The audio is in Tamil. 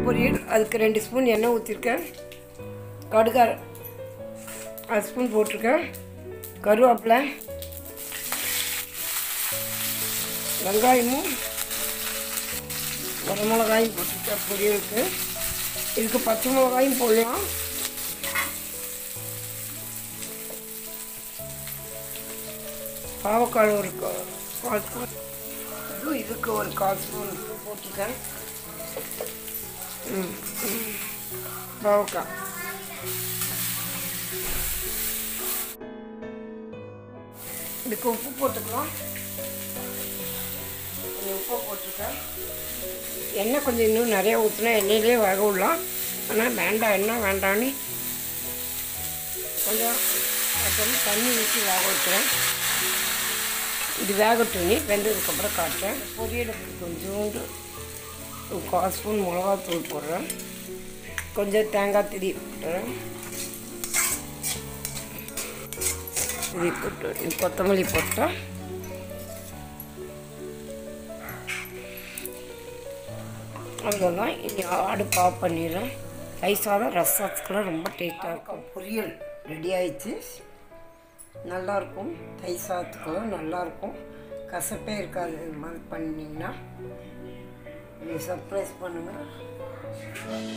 பொரியல் அதுக்கு ரெண்டு ஸ்பூன் எண்ணெய் ஊற்றிருக்கேன் கடுகு அரை ஸ்பூன் போட்டிருக்கேன் கருவேப்பிலை வெங்காயமும் வர மிளகாயும் போட்டுருக்கேன் பொரியலுக்கு இதுக்கு பச்சை மிளகாயும் போடலாம் பாவக்காய் ஒரு கா- கால் ஸ்பூன் இதுவும் இதுக்கு ஒரு கால் ஸ்பூன் உப்பு போட்டுருக்கேன் ம் ம். பாவக்காய் இதுக்கு உப்பு போட்டுக்கலாம் கொஞ்சம் உப்பு போட்டிருக்கேன் எண்ணெய் கொஞ்சம் இன்னும் நிறையா ஊற்றினா எண்ணெயிலே வேக விடலாம் ஆனால் வேண்டாம் எண்ணெய் வேண்டான்னு கொஞ்சம் கொஞ்சம் தண்ணி ஊற்றி வேக வைக்கிறேன் இது வேகட்டும் நீ வெந்ததுக்கப்புறம் காட்டுறேன் பொரியலுக்கு கொஞ்சோண்டு ஒரு கால் ஸ்பூன் மிளகாத்தூள் போடுறேன் கொஞ்சம் தேங்காய் திரி போட்டுறேன் திரி போட்டு கொத்தமல்லி போட்டால் அவ்வளோதான் இனி அடுப்பு ஆஃப் பண்ணிடுறேன் ரைஸ் சாதம் ரசத்துக்குலாம் ரொம்ப டேஸ்ட்டாக இருக்கும் பொரியல் ரெடி ஆயிடுச்சு நல்லாயிருக்கும் தயிர் சாதத்துக்கெல்லாம் நல்லாயிருக்கும் கசப்பே இருக்காது இது மாதிரி பண்ணிங்கன்னா நீங்கள் சர்ப்ரைஸ் பண்ணுங்கள்